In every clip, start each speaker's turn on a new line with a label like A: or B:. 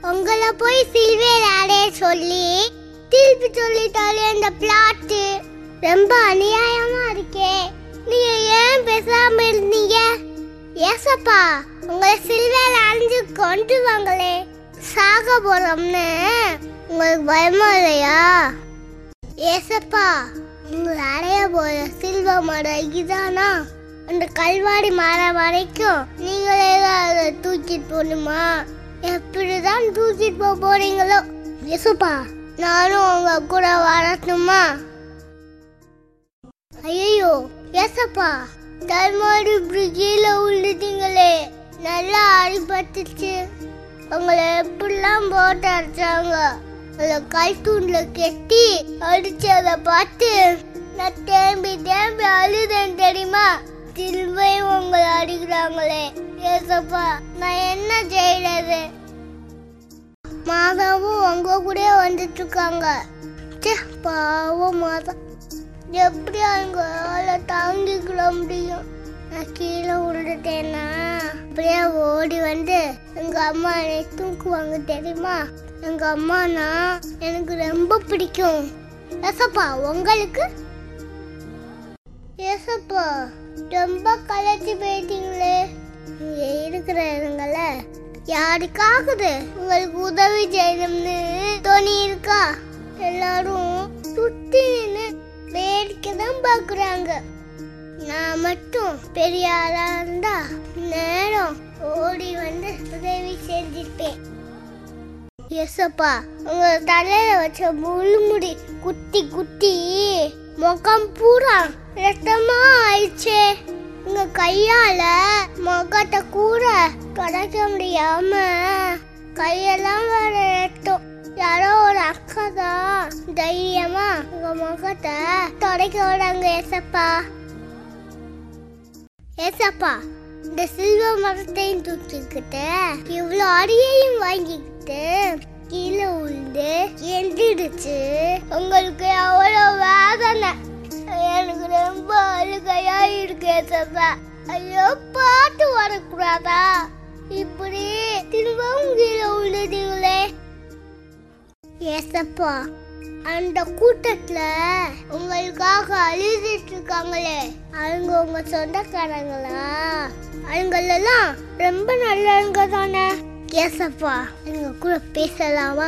A: உங்களை போய் சில்வேர் அடைய சொல்லி திருப்பி சொல்லிட்டாலே அந்த பிளாட்டு ரொம்ப அநியாயமா இருக்கே நீங்க ஏன் பேசாம இருந்தீங்க ஏசப்பா உங்களை சில்வேர் அழிஞ்சு கொண்டு வாங்களே சாக போறோம்னு உங்களுக்கு பயமா இல்லையா ஏசப்பா உங்களை அடைய போற சில்வ மரம் இதுதானா அந்த கல்வாடி மரம் வரைக்கும் நீங்களே தான் அதை தூக்கிட்டு போகணுமா எப்படிதான் தூக்கிட்டு போக போறீங்களோ ஏசப்பா நானும் உங்க கூட வரட்டுமா ஐயோ ஏசப்பா தர்மாடி இப்படி கீழே விழுந்தீங்களே நல்லா அடிபட்டுச்சு உங்களை எப்படிலாம் போட்டு அடிச்சாங்க அதை கல் தூண்ல கெட்டி அடிச்சத பார்த்து நான் தேம்பி தேம்பி அழுதேன் தெரியுமா திரும்பியும் உங்களை அடிக்கிறாங்களே ஏசப்பா நான் என்ன செய்யறது மாதாவும் உங்க கூட வந்துட்டு இருக்காங்க ச்சே, பாவம் மாதா எப்படி அவங்களால தாங்கிக்கிட முடியும் நான் கீழே விழுந்துட்டேன்னா அப்படியே ஓடி வந்து எங்க அம்மா என்னை தூக்குவாங்க தெரியுமா எங்க அம்மானா எனக்கு ரொம்ப பிடிக்கும் ஏசப்பா உங்களுக்கு ஏசப்பா ரொம்ப கலைச்சி போயிட்டீங்களே இங்க இருக்கிறவங்கள யாருக்காகுது உங்களுக்கு உதவி செய்யணும்னு தோணி இருக்கா எல்லாரும் சுத்தி நின்னு வேடிக்கை தான் பாக்குறாங்க நான் மட்டும் பெரிய ஆளா இருந்தா நேரம் ஓடி வந்து உதவி செஞ்சிருப்பேன் எஸ்அப்பா உங்க தலையில வச்ச முள்முடி குத்தி குத்தி முகம் பூரா ரத்தமா ஆயிடுச்சே உங்க கையால முகத்தை கூட தொடக்க முடியாம கையெல்லாம் வேற ரத்தம் யாரோ ஒரு அக்கா தான் தைரியமா உங்க முகத்தை தொடக்க விடாங்க ஏசப்பா ஏசப்பா இந்த சில்வ மரத்தையும் தூக்கிக்கிட்டு இவ்வளோ அடியையும் வாங்கிக்கிட்டு கீழே விழுந்து எந்திரிச்சு உங்களுக்கு அவ்வளோ வேதனை எனக்கு ரொம்ப அழுகையா இருக்கு ஏசப்பா ஐயோ பாட்டு வரக்கூடாதா இப்படி திரும்பவும் கீழே விழுந்தீங்களே ஏசப்பா அந்த கூட்டத்துல உங்களுக்காக அழுதுட்டு இருக்காங்களே அவங்க உங்க சொந்தக்காரங்களா அவங்களெல்லாம் ரொம்ப நல்லவங்க தானே ஏசப்பா எங்க கூட பேசலாமா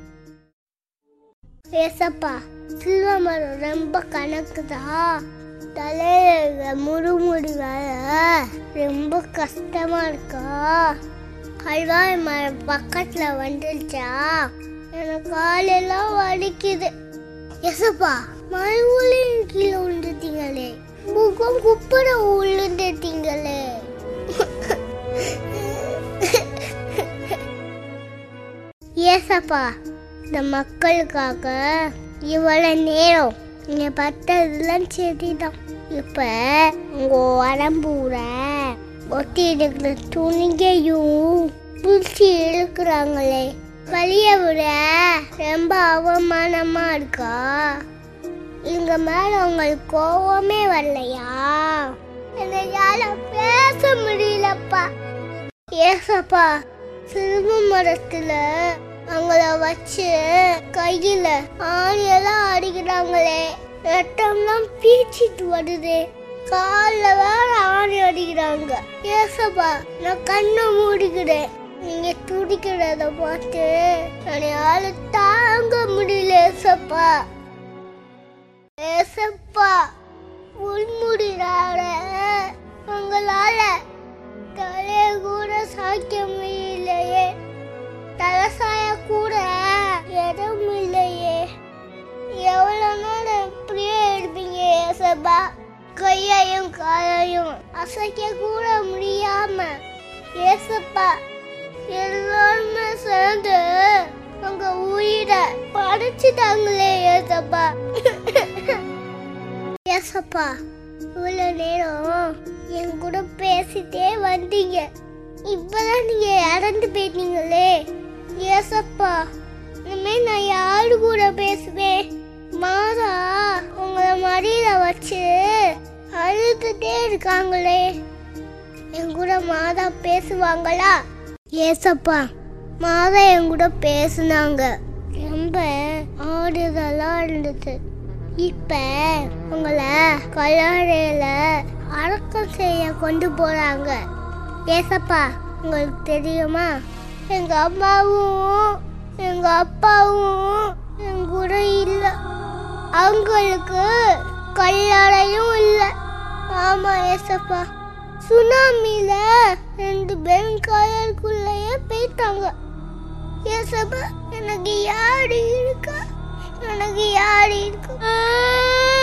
A: ஏசப்பா சில்வ மரம் ரொம்ப கணக்குதா தலையில முறுமுடி வர ரொம்ப கஷ்டமா இருக்கா கல்வாய் மரம் பக்கத்துல வந்துருச்சா எனக்கு காலெல்லாம் வலிக்குது எசப்பா மறுபடியும் கீழே விழுந்துட்டீங்களே முகம் குப்புற விழுந்துட்டீங்களே ஏசப்பா இந்த மக்களுக்காக இவ்வளவு நேரம் நீங்க பட்டதெல்லாம் சரிதான் இப்ப உங்க உடம்பூர ஒட்டி இருக்கிற துணிகையும் பிடிச்சி இழுக்கிறாங்களே வழிய விட ரொம்ப அவமானமா இருக்கா இங்க மேல உங்களுக்கு கோவமே வரலையா என்னால பேச முடியலப்பா ஏசப்பா சிறும மரத்துல அவங்கள வச்சு கையில ஆணியெல்லாம் அடிக்கிறாங்களே ரத்தம்லாம் பீச்சிட்டு வருது கால்ல வேற ஆணி அடிக்கிறாங்க ஏசப்பா நான் கண்ணை மூடிக்கிறேன் நீங்க துடிக்கிறத பார்த்து என்னால தாங்க முடியல ஏசப்பா ஏசப்பா உள்முடிறார உங்களால தலைய கூட சாய்க்க முடியலையே தலசாய கூட இடம் இல்லையே எவ்வளவு நேரம் இப்படியே இருப்பீங்க ஏசப்பா கையையும் காலையும் அசைக்க கூட முடியாம ஏசப்பா எல்லாருமே சேர்ந்து உங்க உயிரை படைச்சிட்டாங்களே ஏசப்பா ஏசப்பா இவ்வளவு நேரம் என் கூட பேசிட்டே வந்தீங்க இப்பதான் நீங்க இறந்து போயிட்டீங்களே ஏசப்பா இனிமே நான் யாரு கூட பேசுவேன் மாதா உங்களை மடியில வச்சு அழுதுட்டே இருக்காங்களே என் கூட மாதா பேசுவாங்களா ஏசப்பா மாதா என் கூட பேசுனாங்க ரொம்ப ஆறுதலா இருந்துச்சு இப்ப உங்களை கல்லறையில அடக்கம் செய்ய கொண்டு போறாங்க ஏசப்பா உங்களுக்கு தெரியுமா எங்க அம்மாவும் எங்க அப்பாவும் என் கூட இல்ல அவங்களுக்கு கல்லறையும் இல்ல ஆமா ஏசப்பா சுனாமில ரெண்டு பேரும் கடலுக்குள்ளேயே போயிட்டாங்க ஏசப்பா எனக்கு யாரு இருக்கா எனக்கு யாரு இருக்கா